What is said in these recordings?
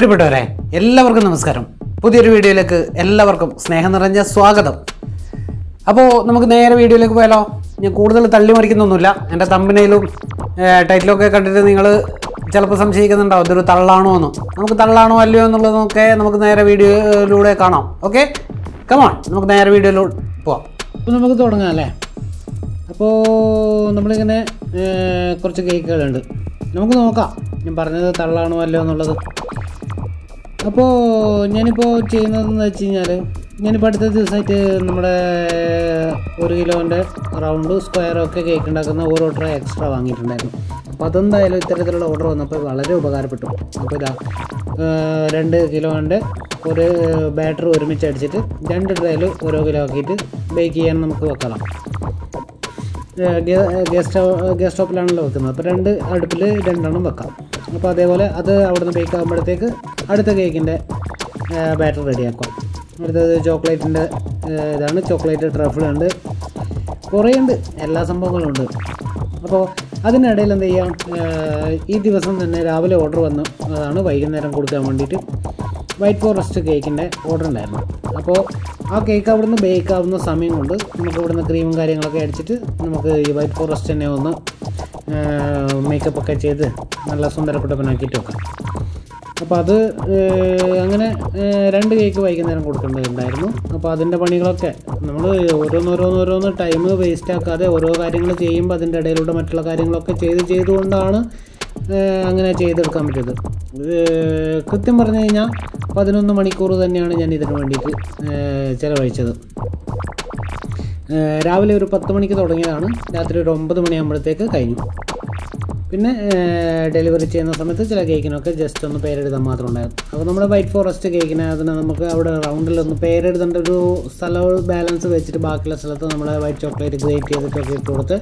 പ്രിയപ്പെട്ടവരെ എല്ലാവർക്കും നമസ്കാരം പുതിയൊരു വീഡിയോയിലേക്ക് എല്ലാവർക്കും സ്നേഹം നിറഞ്ഞ സ്വാഗതം അപ്പോൾ നമുക്ക് നേരെ വീഡിയോയിലേക്ക് പോയാലോ ഞാൻ കൂടുതൽ തള്ളി മറിക്കുന്നൊന്നുമില്ല എൻ്റെ തമ്പനയിലും ടൈറ്റിലും ഒക്കെ കണ്ടിട്ട് നിങ്ങൾ ചിലപ്പോൾ സംശയിക്കുന്നുണ്ടാവും ഇതൊരു തള്ളാണോ എന്ന് നമുക്ക് തള്ളാണോ അല്ലയോ എന്നുള്ളതൊക്കെ നമുക്ക് നേരെ വീഡിയോയിലൂടെ കാണാം ഓക്കെ കമാൺ നമുക്ക് നേരെ വീഡിയോയിലൂടെ പോവാം അപ്പോൾ നമുക്ക് തുടങ്ങാം അല്ലേ അപ്പോൾ നമ്മളിങ്ങനെ ഏർ, കുറച്ച് കേക്കുകളുണ്ട് നമുക്ക് നോക്കാം ഞാൻ പറഞ്ഞത് തള്ളാണോ അല്ലയോ എന്നുള്ളത് അപ്പോൾ ഞാനിപ്പോൾ ചെയ്യുന്നതെന്ന് വെച്ച് കഴിഞ്ഞാൽ ഞാനിപ്പോൾ അടുത്ത ദിവസമായിട്ട് നമ്മുടെ ഒരു കിലോൻ്റെ റൗണ്ട് സ്ക്വയറൊക്കെ കേക്ക് ഉണ്ടാക്കുന്ന ഓരോ ട്രേ എക്സ്ട്രാ വാങ്ങിയിട്ടുണ്ടായിരുന്നു അപ്പോൾ അതെന്തായാലും ഇത്തരത്തിലുള്ള ഓർഡർ വന്നപ്പോൾ വളരെ ഉപകാരപ്പെട്ടു അപ്പോൾ ഇതാ ഏർ, രണ്ട് കിലോൻ്റെ ഒരു ബാറ്റർ ഒരുമിച്ച് അടിച്ചിട്ട് രണ്ട് ട്രേയിൽ ഓരോ കിലോ ആക്കിയിട്ട് ബേക്ക് ചെയ്യാൻ നമുക്ക് വെക്കണം ഗ്യാസ് സ്റ്റവ് ഗ്യാസ് സ്റ്റോപ്പിലാണല്ലോ വെക്കുന്നത് അപ്പോൾ രണ്ട് അടുപ്പിൽ രണ്ടെണ്ണം വെക്കാം അപ്പോൾ അതേപോലെ അത് അവിടെ നിന്ന് ബേക്ക് ആകുമ്പോഴത്തേക്ക് അടുത്ത കേക്കിൻ്റെ ബാറ്റർ റെഡിയാക്കാം അടുത്തത് ചോക്ലേറ്റിൻ്റെ ഇതാണ് ചോക്ലേറ്റ് ട്രഫിൾ ഉണ്ട് കുറേ ഉണ്ട് എല്ലാ സംഭവങ്ങളും ഉണ്ട് അപ്പോൾ അതിനിടയിൽ എന്ത് ചെയ്യാം ഏഹ് ഈ ദിവസം തന്നെ രാവിലെ ഓർഡർ വന്നു അതാണ് വൈകുന്നേരം കൊടുക്കാൻ വേണ്ടിയിട്ട് വൈറ്റ് ഫോറസ്റ്റ് കേക്കിൻ്റെ ഓർഡർ ഉണ്ടായിരുന്നു അപ്പോൾ ആ കേക്ക് അവിടുന്ന് ബേക്ക് ആവുന്ന സമയം കൊണ്ട് നമുക്ക് ഇവിടുന്ന് ക്രീമും കാര്യങ്ങളൊക്കെ അടിച്ചിട്ട് നമുക്ക് ഈ വൈറ്റ് ഫോറസ്റ്റ് തന്നെ ഒന്ന് മേക്കപ്പ് ഒക്കെ ചെയ്ത് നല്ല സുന്ദരപ്പെട്ടവനാക്കിയിട്ട് വെക്കാം അപ്പോൾ അത് ഏഹ്, അങ്ങനെ ഏഹ്, രണ്ട് കേക്ക് വൈകുന്നേരം കൊടുക്കേണ്ടതുണ്ടായിരുന്നു അപ്പോൾ അതിൻ്റെ പണികളൊക്കെ നമ്മൾ ഓരോന്നോരോന്നോരോന്ന് ടൈം വേസ്റ്റ് ആക്കാതെ ഓരോ കാര്യങ്ങൾ ചെയ്യുമ്പോൾ അതിൻ്റെ ഇടയിലൂടെ മറ്റുള്ള കാര്യങ്ങളൊക്കെ ചെയ്ത് ചെയ്തുകൊണ്ടാണ് ഏഹ്, അങ്ങനെ ചെയ്തെടുക്കാൻ പറ്റിയത് ഏഹ്, കൃത്യം പറഞ്ഞു കഴിഞ്ഞാൽ പതിനൊന്ന് മണിക്കൂർ തന്നെയാണ് ഞാൻ ഇതിന് വേണ്ടിയിട്ട് ഏഹ്, ചിലവഴിച്ചത് ഏഹ്, രാവിലെ ഒരു പത്ത് മണിക്ക് തുടങ്ങിയതാണ് രാത്രി ഒരു ഒമ്പത് മണിയാകുമ്പോഴത്തേക്ക് കഴിഞ്ഞു പിന്നെ ഡെലിവറി ചെയ്യുന്ന സമയത്ത് ചില കേക്കിനൊക്കെ ജസ്റ്റ് ഒന്ന് പേരെഴുതാൻ മാത്രം ഉണ്ടായിരുന്നു അപ്പോൾ നമ്മുടെ വൈറ്റ് ഫോറസ്റ്റ് കേക്കിന് അതിന് നമുക്ക് അവിടെ റൗണ്ടിൽ ഒന്ന് പേരെഴുതേണ്ട ഒരു സ്ഥലം ബാലൻസ് വെച്ചിട്ട് ബാക്കിയുള്ള സ്ഥലത്ത് നമ്മൾ വൈറ്റ് ചോക്ലേറ്റ് ഗ്രേറ്റ് ചെയ്തിട്ടൊക്കെ ഇട്ട് കൊടുത്ത്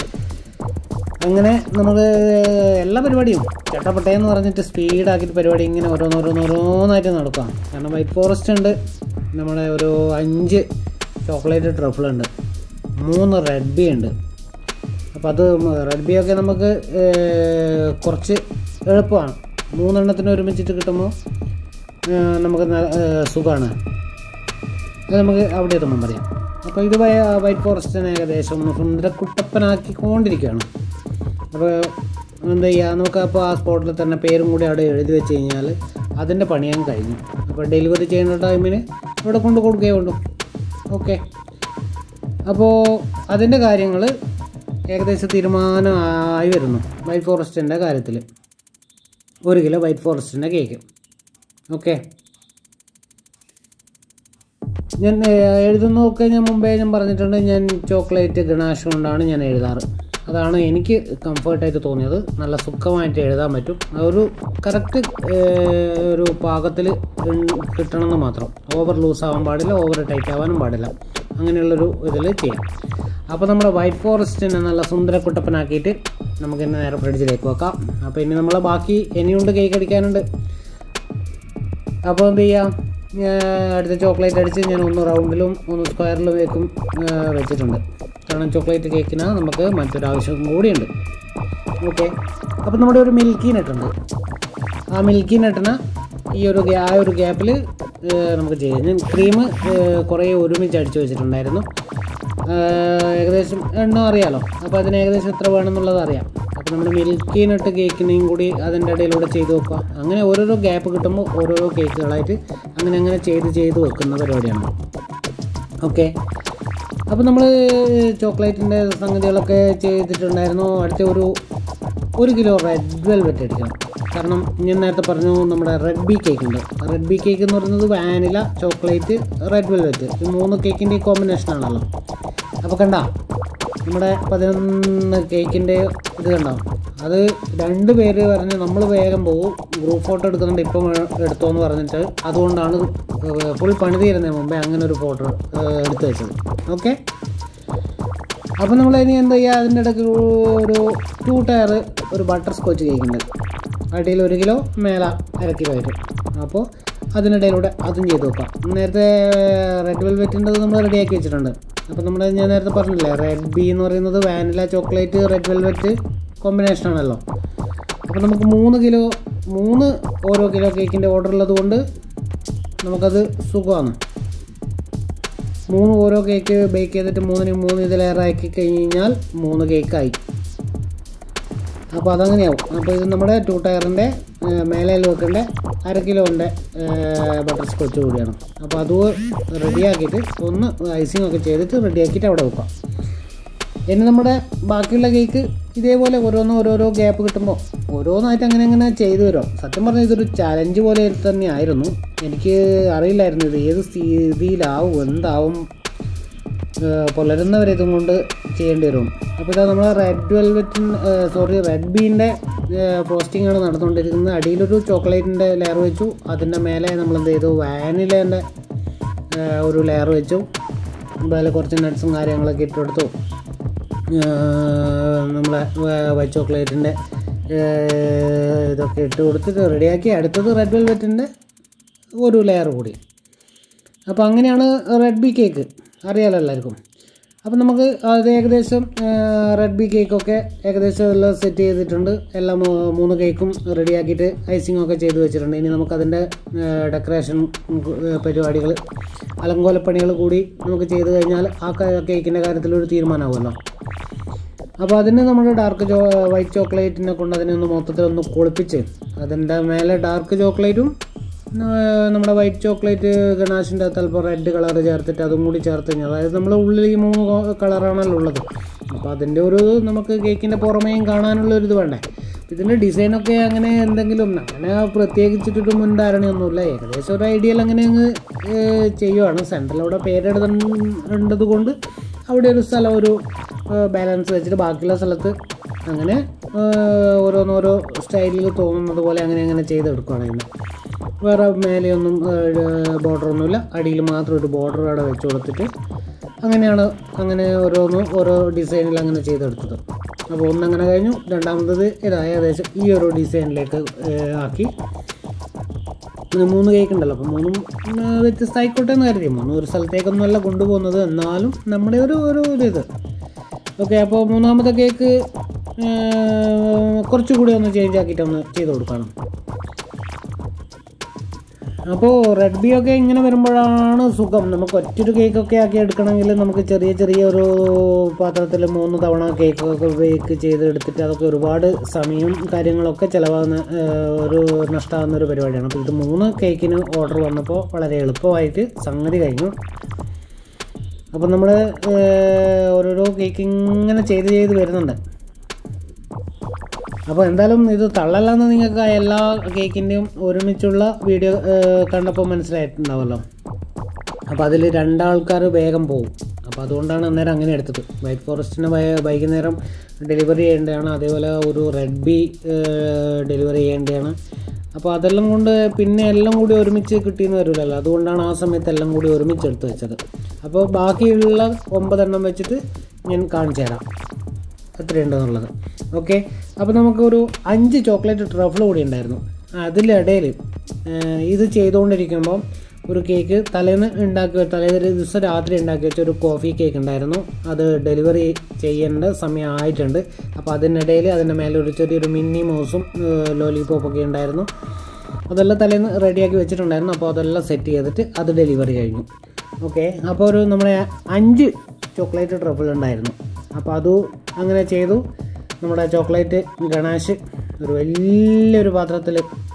അങ്ങനെ നമ്മൾ എല്ലാ പരിപാടിയും ചട്ടപ്പട്ടയെന്ന് പറഞ്ഞിട്ട് സ്പീഡാക്കിയിട്ട് പരിപാടി ഇങ്ങനെ ഓരോന്നോരോന്നോരോന്നായിട്ട് നടക്കാം കാരണം വൈറ്റ് ഫോറസ്റ്റ് ഉണ്ട് നമ്മുടെ ഒരു അഞ്ച് ചോക്ലേറ്റ് ട്രഫിളുണ്ട് മൂന്ന് റെഡ് ബി ഉണ്ട് അപ്പോൾ അത് റെഡ് ബി ഒക്കെ നമുക്ക് ഏർ, കുറച്ച് എളുപ്പമാണ് മൂന്നെണ്ണത്തിന് ഒരുമിച്ചിട്ട് കിട്ടുമ്പോൾ ഏർ, നമുക്ക് സുഖമാണ് അത് നമുക്ക് അവിടെ എത്തുമ്പം പറയാം അപ്പോൾ ഇത് വയ- വൈറ്റ് ഫോറസ്റ്റിനെ ഏകദേശം ഒന്ന് സുന്ദരക്കുട്ടപ്പനാക്കിക്കൊണ്ടിരിക്കുകയാണ് അപ്പോൾ എന്താ ചെയ്യുക നമുക്ക് അപ്പോൾ ആ സ്പോട്ടിൽ തന്നെ പേരും കൂടി അവിടെ എഴുതി വെച്ച് കഴിഞ്ഞാൽ അതിൻ്റെ പണിയും കഴിഞ്ഞു അപ്പോൾ ഡെലിവറി ചെയ്യുന്ന ടൈമിന് ഇവിടെ കൊണ്ട് കൊടുക്കുകയേ ഉള്ളൂ ഓക്കെ അപ്പോൾ അതിൻ്റെ കാര്യങ്ങൾ ഏകദേശം തീരുമാനമായി വരുന്നു വൈറ്റ് ഫോറസ്റ്റിൻ്റെ കാര്യത്തിൽ ഒരു കിലോ വൈറ്റ് ഫോറസ്റ്റിൻ്റെ കേക്ക് ഓക്കെ ഞാൻ ഏഹ്, എഴുതുന്നതൊക്കെ ഞാൻ മുമ്പേ ഞാൻ പറഞ്ഞിട്ടുണ്ട് ഞാൻ ചോക്ലേറ്റ് ഗണാഷ് കൊണ്ടാണ് ഞാൻ എഴുതാറ് അതാണ് എനിക്ക് കംഫർട്ടായിട്ട് തോന്നിയത് നല്ല സുഖമായിട്ട് എഴുതാൻ പറ്റും ആ ഒരു കറക്റ്റ് ഒരു പാകത്തിൽ കിട്ടണമെന്ന് മാത്രം ഓവർ ലൂസ് ആവാൻ പാടില്ല ഓവർ ടൈറ്റ് ആവാനും പാടില്ല അങ്ങനെയുള്ളൊരു ഇതിൽ ചെയ്യാം അപ്പോൾ നമ്മുടെ വൈറ്റ് ഫോറസ്റ്റിനെ നല്ല സുന്ദരക്കുട്ടപ്പനാക്കിയിട്ട് നമുക്ക് ഇന്ന് നേരെ ഫ്രിഡ്ജിലേക്ക് വെക്കാം അപ്പോൾ ഇനി നമ്മളെ ബാക്കി ഇനിയുണ്ട് കേക്ക് അടിക്കാനുണ്ട് അപ്പോൾ എന്ത് ചെയ്യാം ഞാൻ അടുത്ത ചോക്ലേറ്റ് അടിച്ച് ഞാൻ ഒന്ന് റൗണ്ടിലും ഒന്ന് സ്ക്വയറിലും വെക്കും ആ, വെച്ചിട്ടുണ്ട് കാരണം ചോക്ലേറ്റ് കേക്കിന് നമുക്ക് മറ്റൊരാവശ്യം കൂടിയുണ്ട് ഓക്കെ അപ്പോൾ നമ്മുടെ ഒരു മിൽക്കി നട്ടുണ്ട് ആ മിൽക്കി നട്ടിന് ഈ ഒരു ഗ്യാ- ആ ഒരു ഗ്യാപ്പിൽ നമുക്ക് ചെയ്യാം ഞാൻ ക്രീം കുറേ ഒരുമിച്ച് അടിച്ചു വെച്ചിട്ടുണ്ടായിരുന്നു ആ, ഏകദേശം എണ്ണം അറിയാലോ അപ്പോൾ അതിന് ഏകദേശം എത്ര വേണമെന്നുള്ളത് അറിയാം അപ്പോൾ നമ്മൾ മിൽക്കി നട്ട് കേക്കിനെയും കൂടി അതിൻ്റെ ഇടയിലൂടെ ചെയ്ത് വെക്കുക അങ്ങനെ ഓരോരോ ഗ്യാപ്പ് കിട്ടുമ്പോൾ ഓരോരോ കേക്കുകളായിട്ട് അങ്ങനെ അങ്ങനെ ചെയ്ത് ചെയ്ത് വെക്കുന്ന പരിപാടിയാണ് ഓക്കെ അപ്പോൾ നമ്മൾ ചോക്ലേറ്റിൻ്റെ സംഗതികളൊക്കെ ചെയ്തിട്ടുണ്ടായിരുന്നു അടുത്ത ഒരു ഒരു കിലോ റെഡ് വെൽവെറ്റ് അടിക്കണം കാരണം ഞാൻ നേരത്തെ പറഞ്ഞു നമ്മുടെ റെഡ് ബി കേക്ക് ഉണ്ട് റെഡ് ബി കേക്ക് എന്ന് പറയുന്നത് വാനില ചോക്ലേറ്റ് റെഡ് വെൽവെറ്റ് ഈ മൂന്ന് കേക്കിൻ്റെ കോമ്പിനേഷൻ ആണല്ലോ അപ്പോൾ കണ്ട നമ്മുടെ പതിനൊന്ന് കേക്കിൻ്റെ ഇത് കണ്ടോ അത് രണ്ട് പേര് പറഞ്ഞ് നമ്മൾ വേഗം പോകും ഗ്രൂപ്പ് ഫോട്ടോ എടുക്കുന്നുണ്ട് ഇപ്പം എടുത്തോ എന്ന് പറഞ്ഞിട്ട് അതുകൊണ്ടാണ് ഫുൾ പണി തീരുന്നതിന് മുമ്പേ അങ്ങനെ ഒരു ഫോട്ടോ എടുത്തു വെച്ചത് ഓക്കെ അപ്പോൾ നമ്മൾ ഇനി എന്താ ചെയ്യുക അതിൻ്റെ ഇടയ്ക്ക് ഒരു ടു ടയർ ഒരു ബട്ടർ സ്കോച്ച് കേക്കുണ്ട് അടിയിൽ ഒരു കിലോ മേല അര കിലോ ആയിട്ട് അപ്പോൾ അതിനിടയിലൂടെ അതും ചെയ്ത് വെക്കാം നേരത്തെ റെഡ് വെൽവെറ്റിൻ്റെ നമ്മൾ റെഡിയാക്കി വെച്ചിട്ടുണ്ട് അപ്പോൾ നമ്മൾ ഞാൻ നേരത്തെ പറഞ്ഞില്ലേ റെഡ് ബി എന്ന് പറയുന്നത് vanilla chocolate red velvet combination ആണല്ലോ അപ്പോൾ നമുക്ക് മൂന്ന് കിലോ മൂന്ന് ഓരോ കിലോ കേക്കിൻ്റെ ഓർഡർ ഉള്ളത് കൊണ്ട് നമുക്കത് സുഖമാണ് മൂന്ന് ഓരോ കേക്ക് ബേക്ക് ചെയ്തിട്ട് മൂന്നിന് മൂന്ന് ഇതിലേറെ ആക്കി കഴിഞ്ഞാൽ മൂന്ന് കേക്കായി അപ്പോൾ അതങ്ങനെയാവും അപ്പോൾ ഇത് നമ്മുടെ ടു ടയറിൻ്റെ മേലയിൽ വെക്കേണ്ട അര കിലോൻ്റെ ബട്ടർ സ്കോച്ച് കൂടിയാണ് അപ്പോൾ അത് റെഡിയാക്കിയിട്ട് ഒന്ന് ഐസിങ് ഒക്കെ ചെയ്തിട്ട് റെഡിയാക്കിയിട്ട് അവിടെ വെക്കാം ഇനി നമ്മുടെ ബാക്കിയുള്ള കേക്ക് ഇതേപോലെ ഓരോന്ന് ഓരോരോ ഗ്യാപ്പ് കിട്ടുമ്പോൾ ഓരോന്നായിട്ട് അങ്ങനെ അങ്ങനെ ചെയ്തു വരും സത്യം പറഞ്ഞാൽ ഇതൊരു ചലഞ്ച് പോലെ തന്നെയായിരുന്നു എനിക്ക് അറിയില്ലായിരുന്നു ഇത് ഏത് സ്ഥിതിയിലാവും എന്താവും ഏഹ് പുലരുന്നവരെ ഇതും കൊണ്ട് ചെയ്യേണ്ടി വരും അപ്പോൾ ഇതാ നമ്മൾ റെഡ് വെൽവെറ്റിൻ സോറി റെഡ് ബീൻ്റെ ഫ്രോസ്റ്റിംഗ് ആണ് നടന്നുകൊണ്ടിരിക്കുന്നത് അടിയിലൊരു ചോക്ലേറ്റിൻ്റെ ലെയർ വെച്ചു അതിൻ്റെ മേലെ നമ്മൾ എന്ത് ചെയ്തു വാനിലേൻ്റെ ഒരു ലെയർ വെച്ചു അതുപോലെ കുറച്ച് നട്ട്സും കാര്യങ്ങളൊക്കെ ഇട്ടെടുത്തു ഏഹ് നമ്മളെ വൈറ്റ് ചോക്ലേറ്റിൻ്റെ ഇതൊക്കെ ഇട്ട് കൊടുത്തിട്ട് റെഡിയാക്കി അടുത്തത് റെഡ് വെൽവെറ്റിൻ്റെ ഒരു ലെയർ കൂടി അപ്പോൾ അങ്ങനെയാണ് റെഡ് ബി കേക്ക് അറിയാലോ എല്ലാവർക്കും അപ്പോൾ നമുക്ക് അത് ഏകദേശം റെഡ് ബി കേക്കൊക്കെ ഏകദേശം എല്ലാം സെറ്റ് ചെയ്തിട്ടുണ്ട് എല്ലാം മൂ- മൂന്ന് കേക്കും റെഡിയാക്കിയിട്ട് ഐസിങ് ഒക്കെ ചെയ്ത് വെച്ചിട്ടുണ്ട് ഇനി നമുക്കതിൻ്റെ ഡെക്കറേഷൻ പരിപാടികൾ അലങ്കോലപ്പണികൾ കൂടി നമുക്ക് ചെയ്ത് കഴിഞ്ഞാൽ ആ കേക്കിൻ്റെ കാര്യത്തിൽ ഒരു തീരുമാനമാകുമല്ലോ അപ്പോൾ അതിന് നമ്മൾ ഡാർക്ക് ചോ വൈറ്റ് ചോക്ലേറ്റിനെ കൊണ്ട് അതിനെ ഒന്ന് മൊത്തത്തിൽ ഒന്ന് കുളിപ്പിച്ച് അതിൻ്റെ മേലെ ഡാർക്ക് ചോക്ലേറ്റും ആ, നമ്മുടെ വൈറ്റ് ചോക്ലേറ്റ് ഗണാഷിൻ്റെ അകത്ത് അല്പം റെഡ് കളർ ചേർത്തിട്ട് അതും കൂടി ചേർത്ത് കഴിഞ്ഞാൽ അതായത് നമ്മൾ ഉള്ളിൽ ഈ മൂന്ന് കളറാണല്ലോ ഉള്ളത് അപ്പോൾ അതിൻ്റെ ഒരു നമുക്ക് കേക്കിൻ്റെ പുറമേയും കാണാനുള്ള ഒരു ഇത് വേണ്ടേ ഇതിൻ്റെ ഡിസൈനൊക്കെ അങ്ങനെ എന്തെങ്കിലും അങ്ങനെ പ്രത്യേകിച്ചിട്ടൊരു മുൻധാരണയൊന്നുമില്ല ഏകദേശം ഒരു ഐഡിയയിൽ അങ്ങനെ അങ്ങ് ഏഹ്, ചെയ്യുവാണ് സെൻട്രൽ അവിടെ പേരെടുത്തേണ്ടത് കൊണ്ട് അവിടെ ഒരു സ്ഥലം ഒരു ബാലൻസ് വെച്ചിട്ട് ബാക്കിയുള്ള സ്ഥലത്ത് അങ്ങനെ ഏഹ്, ഓരോന്നോരോ സ്റ്റൈലിൽ തോന്നുന്നത് പോലെ അങ്ങനെ അങ്ങനെ ചെയ്തെടുക്കുകയാണ് ഇന്ന് വേറെ മേലെയൊന്നും ബോർഡറൊന്നുമില്ല അടിയിൽ മാത്രം ഒരു ബോർഡർ അവിടെ വെച്ച് കൊടുത്തിട്ട് അങ്ങനെയാണ് അങ്ങനെ ഓരോന്ന് ഓരോ ഡിസൈനിൽ അങ്ങനെ ചെയ്തെടുത്തത് അപ്പോൾ ഒന്നങ്ങനെ കഴിഞ്ഞു രണ്ടാമത്തത് ഇതാ ഏകദേശം ഈ ഒരു ഡിസൈനിലേക്ക് ഏഹ്, ആക്കി പിന്നെ മൂന്ന് കേക്ക് ഉണ്ടല്ലോ അപ്പോൾ മൂന്നും ഉം, വ്യത്യസ്തമായിക്കോട്ടെ എന്ന് കരുതി മൂന്ന് ഒരു സ്ഥലത്തേക്കൊന്നുമല്ല കൊണ്ടുപോകുന്നത് എന്നാലും നമ്മുടെ ഒരു ഒരു ഒരു ഇത് ഓക്കെ അപ്പോൾ മൂന്നാമത്തെ കേക്ക് ഏർ, കുറച്ചുകൂടി ഒന്ന് ചേഞ്ച് ആക്കിയിട്ട് ഒന്ന് ചെയ്ത് കൊടുക്കണം അപ്പോൾ റെഡ് ബി ഒക്കെ ഇങ്ങനെ വരുമ്പോഴാണ് സുഖം നമുക്ക് ഒറ്റൊരു കേക്കൊക്കെ ആക്കി എടുക്കണമെങ്കിൽ നമുക്ക് ചെറിയ ചെറിയ ഒരു പാത്രത്തിൽ മൂന്ന് തവണ കേക്കൊക്കെ ബേക്ക് ചെയ്ത് എടുത്തിട്ട് അതൊക്കെ ഒരുപാട് സമയം കാര്യങ്ങളൊക്കെ ചിലവാകുന്ന ഏഹ്, ഒരു നഷ്ടമാകുന്ന ഒരു പരിപാടിയാണ് അപ്പോൾ ഇത് മൂന്ന് കേക്കിന് ഓർഡർ വന്നപ്പോൾ വളരെ എളുപ്പമായിട്ട് സംഗതി കഴിഞ്ഞു അപ്പോൾ നമ്മൾ ഓരോരോ കേക്ക് ഇങ്ങനെ ചെയ്ത് ചെയ്ത് വരുന്നുണ്ട് അപ്പോൾ എന്തായാലും ഇത് തള്ളല്ലെന്ന് നിങ്ങൾക്ക് ആ എല്ലാ കേക്കിൻ്റെയും ഒരുമിച്ചുള്ള വീഡിയോ കണ്ടപ്പോൾ മനസ്സിലായിട്ടുണ്ടാവുമല്ലോ അപ്പോൾ അതിൽ രണ്ടാൾക്കാർ വേഗം പോകും അപ്പോൾ അതുകൊണ്ടാണ് അന്നേരം അങ്ങനെ എടുത്തത് വൈറ്റ് ഫോറസ്റ്റിന് വൈകുന്നേരം ഡെലിവറി ചെയ്യേണ്ടതാണ് അതേപോലെ ഒരു റെഡ് ബി ഡെലിവറി ചെയ്യേണ്ടതാണ് അപ്പോൾ അതെല്ലാം കൊണ്ട് പിന്നെ എല്ലാം കൂടി ഒരുമിച്ച് കിട്ടിയെന്ന് വരില്ലല്ലോ അതുകൊണ്ടാണ് ആ സമയത്ത് എല്ലാം കൂടി ഒരുമിച്ച് എടുത്ത് വെച്ചത് അപ്പോൾ ബാക്കിയുള്ള ഒമ്പതെണ്ണം വെച്ചിട്ട് ഞാൻ കാണിച്ചു തരാം എത്രയുണ്ടെന്നുള്ളത് ഓക്കെ അപ്പോൾ നമുക്കൊരു അഞ്ച് ചോക്ലേറ്റ് ട്രഫിൾ കൂടി ഉണ്ടായിരുന്നു അതിലിടയിൽ ഇത് ചെയ്തുകൊണ്ടിരിക്കുമ്പോൾ ഒരു കേക്ക് തലേന്ന് ഉണ്ടാക്കി വെ- തലേ ദിവസം രാത്രി ഉണ്ടാക്കി വെച്ച ഒരു കോഫി കേക്ക് ഉണ്ടായിരുന്നു അത് ഡെലിവറി ചെയ്യേണ്ട സമയം ആയിട്ടുണ്ട് അപ്പോൾ അതിനിടയിൽ അതിൻ്റെ മേലെ ഒരു ചെറിയൊരു മിന്നി മൗസും ലോലിപോപ്പൊക്കെ ഉണ്ടായിരുന്നു അതെല്ലാം തലേന്ന് റെഡിയാക്കി വെച്ചിട്ടുണ്ടായിരുന്നു അപ്പോൾ അതെല്ലാം സെറ്റ് ചെയ്തിട്ട് അത് ഡെലിവറി കഴിഞ്ഞു ഓക്കെ അപ്പോൾ ഒരു നമ്മുടെ അഞ്ച് ചോക്ലേറ്റ് ട്രഫിൾ ഉണ്ടായിരുന്നു അപ്പോൾ അത് അങ്ങനെ ചെയ്തു നമ്മുടെ ചോക്ലേറ്റ് ഗണാഷ് ഒരു വലിയൊരു പാത്രത്തിൽ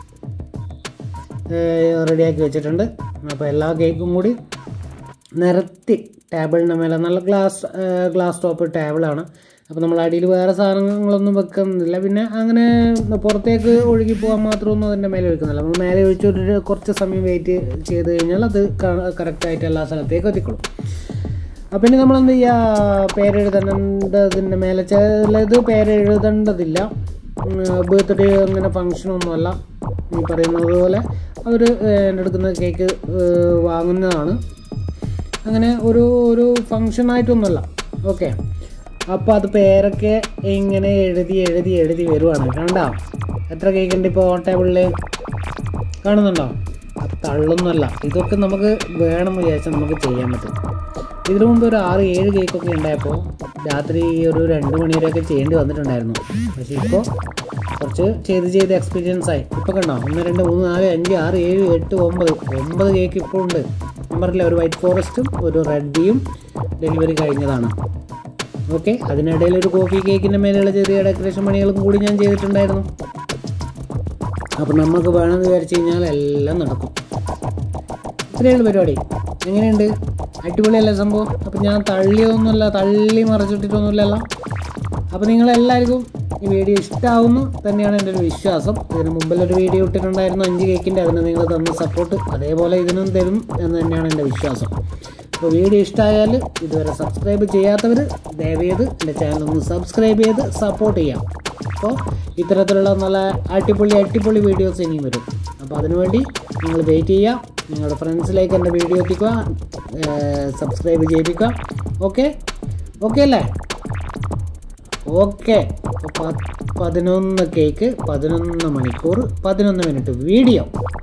റെഡിയാക്കി വെച്ചിട്ടുണ്ട് അപ്പോൾ എല്ലാ കേക്കും കൂടി നിരത്തി ടേബിളിൻ്റെ മേലെ നല്ല ഗ്ലാസ് ഗ്ലാസ് ടോപ്പ് ടേബിളാണ് അപ്പോൾ നമ്മൾ അടിയിൽ വേറെ സാധനങ്ങളൊന്നും വെക്കുന്നില്ല പിന്നെ അങ്ങനെ പുറത്തേക്ക് ഒഴുകി പോകാൻ മാത്രമൊന്നും അതിൻ്റെ മേലെ ഒഴിക്കുന്നില്ല നമ്മൾ മേലെ ഒഴിച്ചൊരു കുറച്ച് സമയം വെയിറ്റ് ചെയ്ത് കഴിഞ്ഞാൽ അത് കറക്റ്റായിട്ട് എല്ലാ സ്ഥലത്തേക്കും എത്തിക്കൊള്ളും അപ്പം ഇനി നമ്മൾ എന്ത് ചെയ്യുക പേരെഴുതേണ്ടതിൻ്റെ മേലെ ചിലത് പേരെഴുതേണ്ടതില്ല ബർത്ത്ഡേ അങ്ങനെ ഫങ്ഷനൊന്നുമല്ല ഈ പറയുന്നത് പോലെ അവർ എൻ്റെ അടുക്കുന്ന കേക്ക് ഏഹ്, വാങ്ങുന്നതാണ് അങ്ങനെ ഒരു ഒരു ഫങ്ഷനായിട്ടൊന്നുമല്ല ഓക്കെ അപ്പോൾ അത് പേരൊക്കെ ഇങ്ങനെ എഴുതി എഴുതി എഴുതി വരുവാണ് കണ്ടോ എത്ര കേക്ക് ഉണ്ട് ഇപ്പോൾ ടേബിളിൽ കാണുന്നുണ്ടോ അത് തള്ളൊന്നുമല്ല ഇതൊക്കെ നമുക്ക് വേണം വിചാരിച്ചാൽ നമുക്ക് ചെയ്യാൻ പറ്റും ഇതിനു മുമ്പ് ഒരു ആറ് ഏഴ് കേക്കൊക്കെ ഉണ്ടായപ്പോൾ രാത്രി ഒരു രണ്ട് മണി വരെയൊക്കെ ചെയ്യേണ്ടി വന്നിട്ടുണ്ടായിരുന്നു പക്ഷേ ഇപ്പോൾ കുറച്ച് ചെയ്ത് ചെയ്ത് എക്സ്പീരിയൻസ് ആയി ഇപ്പോൾ കണ്ടോ ഒന്ന് രണ്ട് മൂന്ന് നാല് അഞ്ച് ആറ് ഏഴ് എട്ട് ഒമ്പത് ഒമ്പത് കേക്ക് ഇപ്പോൾ ഉണ്ട് ഞാൻ പറഞ്ഞില്ല ഒരു വൈറ്റ് ഫോറസ്റ്റും ഒരു റെഡിയും ഡെലിവറി കഴിഞ്ഞതാണ് ഓക്കെ അതിനിടയിൽ ഒരു കോഫി കേക്കിൻ്റെ മേലെയുള്ള ചെറിയ ഡെക്കറേഷൻ പണികളും കൂടി ഞാൻ ചെയ്തിട്ടുണ്ടായിരുന്നു അപ്പോൾ നമുക്ക് വേണമെന്ന് വിചാരിച്ചു കഴിഞ്ഞാൽ എല്ലാം നടക്കും ഇത്രയുള്ള പരിപാടി എങ്ങനെയുണ്ട് അടിപൊളിയല്ലേ സംഭവം അപ്പോൾ ഞാൻ തള്ളിയൊന്നുമല്ല തള്ളി മറച്ചിട്ടിട്ടൊന്നുമില്ലല്ലോ അപ്പോൾ നിങ്ങളെല്ലാവർക്കും ഈ വീഡിയോ ഇഷ്ടമാവുന്നു തന്നെയാണ് എൻ്റെ ഒരു വിശ്വാസം ഇതിന് മുമ്പിലൊരു വീഡിയോ ഇട്ടിട്ടുണ്ടായിരുന്നു അഞ്ച് കേക്കിൻ്റെ അതിന് നിങ്ങൾ തന്ന സപ്പോർട്ട് അതേപോലെ ഇതിനും തരും എന്ന് തന്നെയാണ് എൻ്റെ വിശ്വാസം അപ്പോൾ വീഡിയോ ഇഷ്ടമായാൽ ഇതുവരെ സബ്സ്ക്രൈബ് ചെയ്യാത്തവർ ദയവേത് എൻ്റെ ചാനൽ ഒന്ന് സബ്സ്ക്രൈബ് ചെയ്ത് സപ്പോർട്ട് ചെയ്യാം അപ്പോൾ ഇത്തരത്തിലുള്ള നല്ല അടിപൊളി അടിപൊളി വീഡിയോസ് ഇനിയും വരും അപ്പോൾ അതിനുവേണ്ടി നിങ്ങൾ വെയിറ്റ് ചെയ്യുക നിങ്ങളുടെ ഫ്രണ്ട്സിലേക്ക് എൻ്റെ വീഡിയോ എത്തിക്കുക സബ്സ്ക്രൈബ് ചെയ്യിപ്പിക്കുക ഓക്കെ ഓക്കെ അല്ലേ ഓക്കെ പതിനൊന്ന് കേക്ക് പതിനൊന്ന് മണിക്കൂർ പതിനൊന്ന് മിനിറ്റ് വീഡിയോ